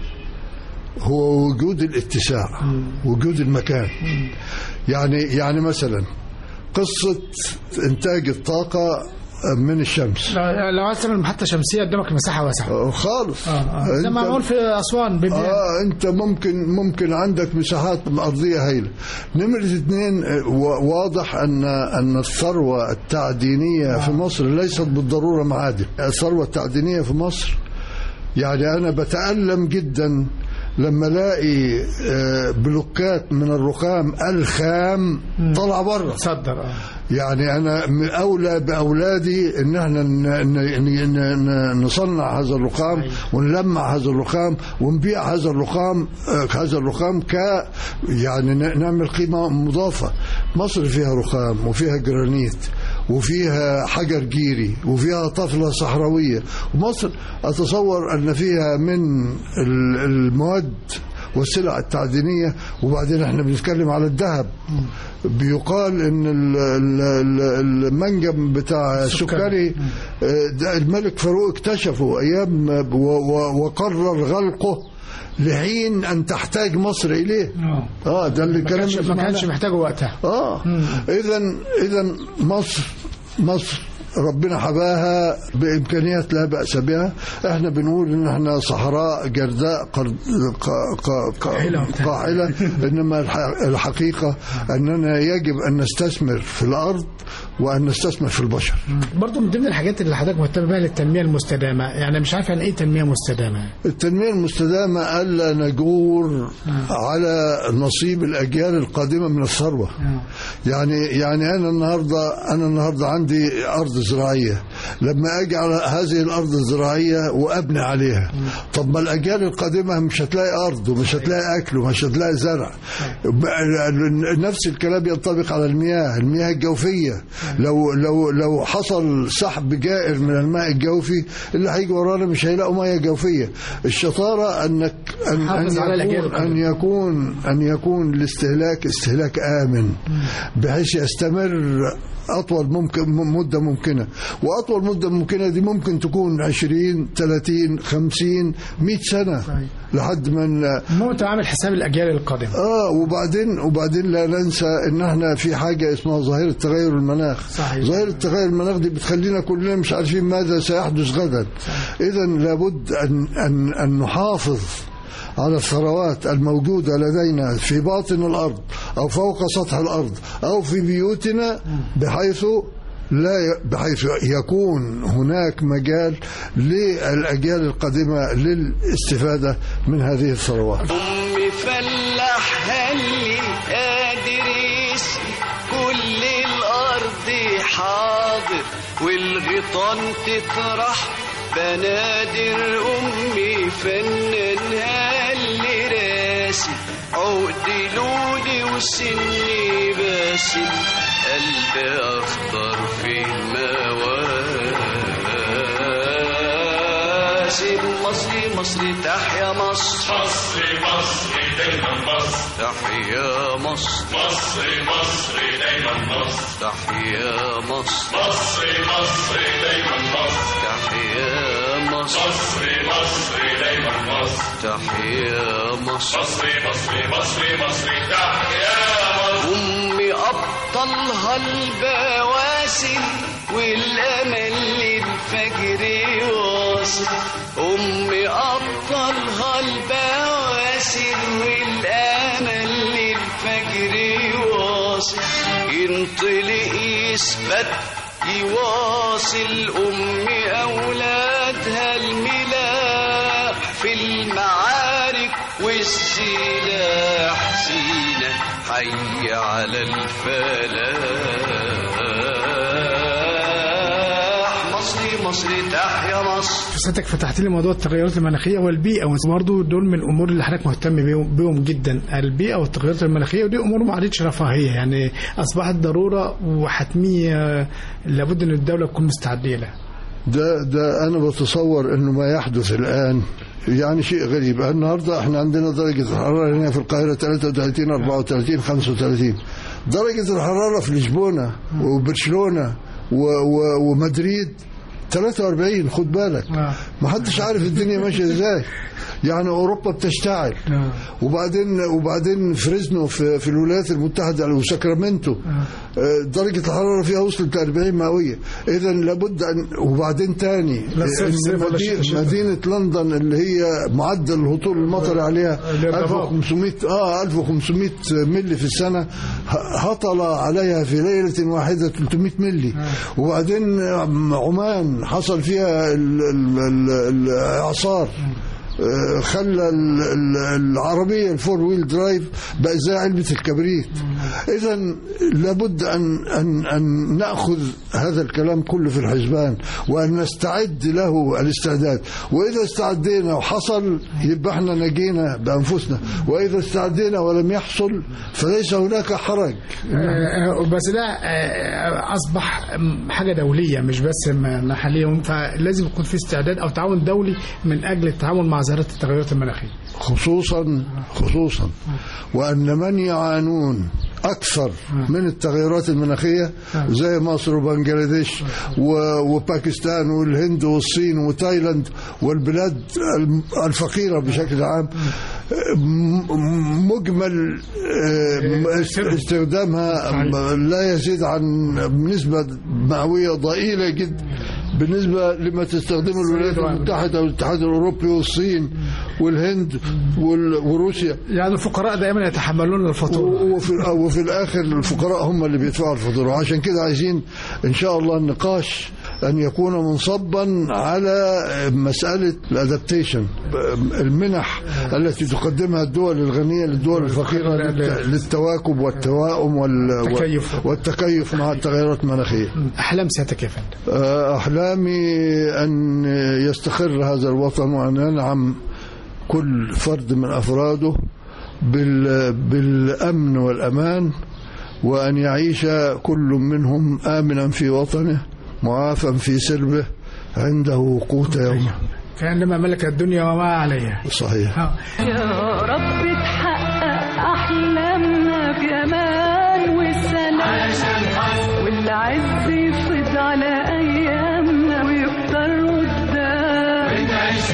هو وجود الاتساع وجود المكان يعني يعني مثلا قصه انتاج الطاقه من الشمس لو عايز تعمل محطه شمسيه قدامك مساحه واسعه آه، خالص اه اه زي ما أنت- معمول في اسوان بيبيع اه انت ممكن ممكن عندك مساحات ارضيه هائله نمره اثنين آه، و- واضح ان ان الثروه التعدينيه في مصر ليست بالضروره معادن الثروه التعدينيه في مصر يعني انا بتالم جدا لما الاقي آه، بلوكات من الرخام الخام طالعه بره تصدر اه يعني انا م- اولى باولادي ان احنا ن- ن- ن- ن- نصنع هذا الرخام ونلمع هذا الرخام ونبيع هذا الرخام آه، هذا الرخام ك يعني ن- نعمل قيمه مضافه مصر فيها رخام وفيها جرانيت وفيها حجر جيري وفيها طفله صحراويه ومصر اتصور ان فيها من ال- المواد والسلع التعدينية وبعدين احنا بنتكلم على الذهب بيقال ان ال- ال- ال- المنجم بتاع السكري آه، ده الملك فاروق اكتشفه ايام و- و- وقرر غلقه لحين ان تحتاج مصر اليه اه اه ده اللي ما كلام كانش ما كانش محتاجه وقتها اه اذا اذا مصر مصر ربنا حباها بامكانيات لا باس بها احنا بنقول ان احنا صحراء جرداء قر- ق- ق- ق- قاحلة. قاحله انما الح- الحقيقه اننا يجب ان نستثمر في الارض وان نستثمر في البشر برضه من ضمن الحاجات اللي حضرتك مهتم بها للتنميه المستدامه يعني مش عارف يعني ايه تنميه مستدامه التنمية المستدامة ألا نجور على نصيب الأجيال القادمة من الثروة يعني يعني أنا النهاردة أنا النهاردة عندي أرض زراعية لما أجي على هذه الأرض الزراعية وأبني عليها طب ما الأجيال القادمة مش هتلاقي أرض ومش هتلاقي أكل ومش هتلاقي زرع نفس الكلام ينطبق على المياه المياه الجوفية لو لو لو حصل سحب جائر من الماء الجوفي اللي هيجي ورانا مش هيلاقوا مياه جوفية الشطارة أنك أن, أن, حافظ على الأجيال يكون القادمة. أن يكون أن يكون الاستهلاك استهلاك آمن بحيث يستمر أطول ممكن مدة ممكنة وأطول مدة ممكنة دي ممكن تكون 20 30 50 100 سنة صحيح. لحد من موت عامل حساب الاجيال القادمه اه وبعدين وبعدين لا ننسى ان احنا في حاجه اسمها ظاهره تغير المناخ صحيح. ظاهره تغير المناخ دي بتخلينا كلنا مش عارفين ماذا سيحدث غدا اذا لابد ان ان ان نحافظ على الثروات الموجودة لدينا في باطن الأرض أو فوق سطح الأرض أو في بيوتنا بحيث لا ي- بحيث يكون هناك مجال للأجيال القادمة للاستفادة من هذه الثروات أم فلاح هلي قادر يسقي كل الأرض حاضر والغيطان تطرح بنادر أمي فنان هلي راسي عقد لولي وسني باسم قلبي أخضر في المواسم مصري مصري تحيا مصر مصري مصري دايما مصر تحيا مصر مصري مصري دايما مصر تحيا مصر مصري مصري دايما مصر تحيا مصر مصري مصري دايما مصر تحيا مصر مصري مصري مصري مصري تحيا مصر أمي أبطلها البواسل والأمل للفجر واصل أمي أبطلها البواسل والأمل للفجر واصل ينطلق يثبت يواصل أمي أولادها الملاح في المعارك والسلاح سينا حي على الفلاح مصري مصري تحيا مصر حضرتك فتحت لي موضوع التغيرات المناخيه والبيئه وبرضه دول من الامور اللي حضرتك مهتم بيهم, بيهم جدا البيئه والتغيرات المناخيه ودي امور ما عادتش رفاهيه يعني اصبحت ضروره وحتميه لابد ان الدوله تكون مستعده لها ده ده انا بتصور انه ما يحدث الان يعني شيء غريب النهارده احنا عندنا درجه الحراره هنا في القاهره 33 34 35 درجه الحراره في لشبونه وبرشلونه و و ومدريد 43 خد بالك آه. ما حدش عارف الدنيا ماشيه ازاي يعني اوروبا بتشتعل آه. وبعدين وبعدين فريزنو في, في الولايات المتحده وساكرامنتو آه، درجه الحراره فيها وصلت ل 40 مئويه اذا لابد ان وبعدين تاني لا الصيف- إن الصيف ولا مدي- الشتاء. مدينه لندن اللي هي معدل الهطول المطري عليها الارتفاع. 1500 اه 1500 ملي في السنه ه- هطل عليها في ليله واحده 300 ملي وبعدين عمان حصل فيها ال- ال- ال- الاعصار آه، خلى ال- ال- العربيه الفور ويل درايف بقى زي علبه الكبريت اذا لابد ان ان ان ناخذ هذا الكلام كله في الحسبان وان نستعد له الاستعداد واذا استعدينا وحصل يبقى احنا نجينا بانفسنا واذا استعدينا ولم يحصل فليس هناك حرج آه، بس ده آه، اصبح حاجه دوليه مش بس م- محليه فلازم يكون في استعداد او تعاون دولي من اجل التعامل مع ظاهره التغيرات المناخيه خصوصا خصوصا وأن من يعانون اكثر من التغيرات المناخيه زي مصر وبنجلاديش و- وباكستان والهند والصين وتايلاند والبلاد الم- الفقيره بشكل عام م- مجمل آه، است- استخدامها لا يزيد عن نسبه مئويه ضئيله جدا بالنسبه لما تستخدمه الولايات المتحده والاتحاد الاوروبي والصين والهند وال- وروسيا يعني الفقراء دائما يتحملون الفاتوره وفي وفي الاخر الفقراء هم اللي بيدفعوا الفاتوره وعشان كده عايزين ان شاء الله النقاش ان يكون منصبا على مساله الادابتيشن المنح التي تقدمها الدول الغنيه للدول الفقيره للت- للتواكب والتوائم وال- التكيف. والتكيف مع التغيرات المناخيه احلام سيادتك يا فندم أحلامي أن يستقر هذا الوطن وأن ينعم كل فرد من أفراده بال- بالأمن والأمان وأن يعيش كل منهم آمنا في وطنه معافى في سربه عنده قوت يومه كانما ملك الدنيا وما عليها صحيح آه. يا رب تحقق أحلامنا بأمان والسلام والعز يفض على أيامنا ويكتر قدام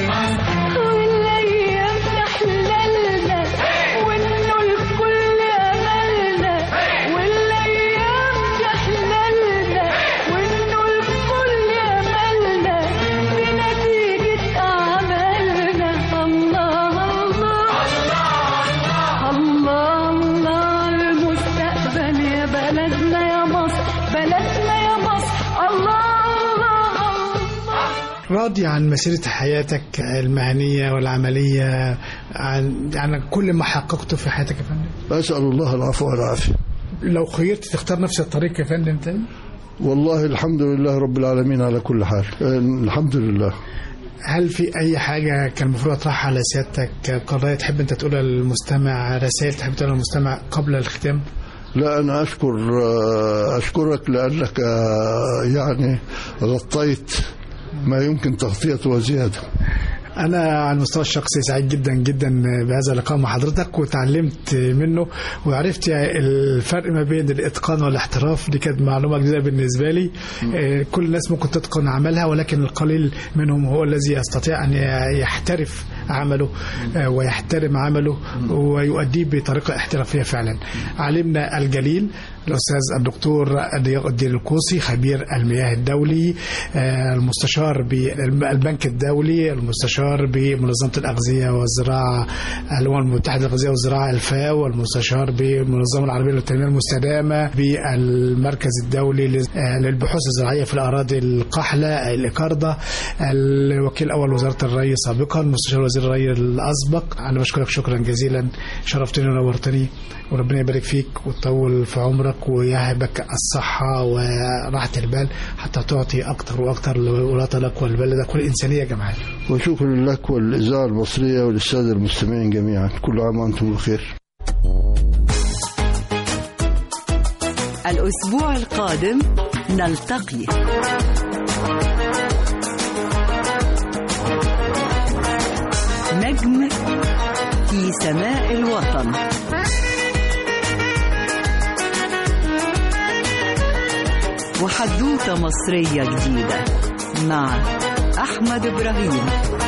والأيام تحللنا وإنه الكل أملنا والأيام تحللنا وإنه الكل أملنا بنتيجة أعمالنا الله الله الله الله المستقبل يا بلدنا يا مصر بلدنا يا مصر الله الله الله راضي عن مسيرة حياتك المهنية والعملية عن عن كل ما حققته في حياتك يا فندم أسأل الله العفو والعافية لو خيرت تختار نفس الطريق يا فندم تاني والله الحمد لله رب العالمين على كل حال الحمد لله هل في أي حاجة كان المفروض أطرحها على سيادتك قضايا تحب أنت تقولها للمستمع رسائل تحب تقولها للمستمع قبل الختام لا أنا أشكر أشكرك لأنك يعني غطيت ما يمكن تغطيته وزيادة أنا على المستوى الشخصي سعيد جدا جدا بهذا اللقاء مع حضرتك وتعلمت منه وعرفت الفرق ما بين الإتقان والاحتراف دي كانت معلومة جديدة بالنسبة لي آه، كل الناس ممكن تتقن عملها ولكن القليل منهم هو الذي يستطيع أن يحترف عمله آه، ويحترم عمله ويؤديه بطريقة احترافية فعلا علمنا الجليل الأستاذ الدكتور ضياء الدين الكوسي خبير المياه الدولي آه، المستشار بالبنك الدولي المستشار بمنظمة الأغذية والزراعة الأمم المتحدة للأغذية والزراعة الفاو والمستشار بالمنظمة العربية للتنمية المستدامة بالمركز الدولي لل- آه، للبحوث الزراعية في الأراضي القحلة الإكاردة الوكيل الأول وزارة الري سابقا مستشار وزير الري الأسبق أنا بشكرك شكرا جزيلا شرفتني ونورتني وربنا يبارك فيك وتطول في عمرك ويهبك الصحة وراحة البال حتى تعطي أكثر وأكثر لوطنك ولبلدك والإنسانية جمعاء وشكرا لك والإذاعة المصرية وللسادة المستمعين جميعا كل عام وأنتم بخير الأسبوع القادم نلتقي نجم في سماء الوطن وحدوتة مصرية جديدة مع أحمد إبراهيم